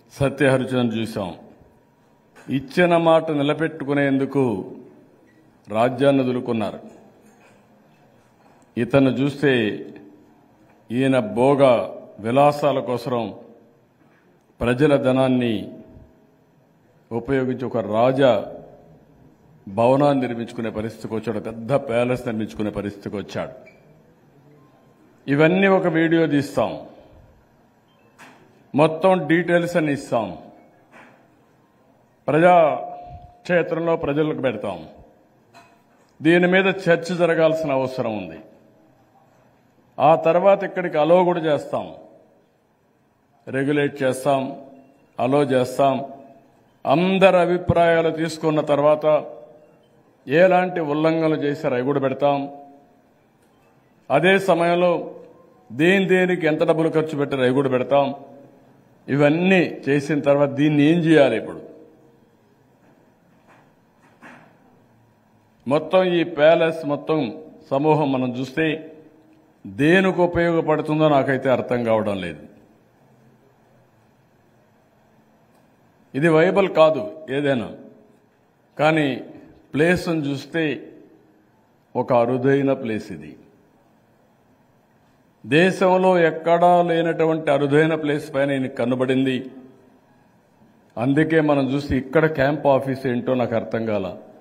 సత్యహరిచంద్ర చూసాం ఇచ్చిన మాట నిలబెట్టుకునేందుకు రాజ్యాన్ని వదులుకున్నారు ఇతను చూస్తే ఈయన భోగ విలాసాల కోసం ప్రజల ధనాన్ని ఉపయోగించి ఒక రాజ భవనాన్ని నిర్మించుకునే పరిస్థితికి వచ్చాడు పెద్ద ప్యాలెస్ నిర్మించుకునే పరిస్థితికి వచ్చాడు ఇవన్నీ ఒక వీడియో తీస్తాం మొత్తం డీటెయిల్స్ అని ఇస్తాం ప్రజా క్షేత్రంలో ప్రజలకు పెడతాం దీని మీద చర్చ జరగాల్సిన అవసరం ఉంది ఆ తర్వాత ఇక్కడికి అలో కూడా చేస్తాం రెగ్యులేట్ చేస్తాం అలో చేస్తాం అందరి అభిప్రాయాలు తీసుకున్న తర్వాత ఎలాంటి ఉల్లంఘనలు చేశారో అవి కూడా పెడతాం అదే సమయంలో దేని దేనికి ఎంత డబ్బులు ఖర్చు పెట్టారో అవి కూడా పెడతాం ఇవన్నీ చేసిన తర్వాత దీన్ని ఏం చేయాలి ఇప్పుడు మొత్తం ఈ ప్యాలెస్ మొత్తం సమూహం మనం చూస్తే దేనికి ఉపయోగపడుతుందో నాకైతే అర్థం కావడం లేదు ఇది వైబల్ కాదు ఏదైనా కానీ ప్లేస్ని చూస్తే ఒక అరుదైన ప్లేస్ ఇది దేశంలో ఎక్కడా లేనటువంటి అరుదైన ప్లేస్ పైన ఈయనకి కనబడింది అందుకే మనం చూసి ఇక్కడ క్యాంప్ ఆఫీస్ ఏంటో నాకు అర్థం కాల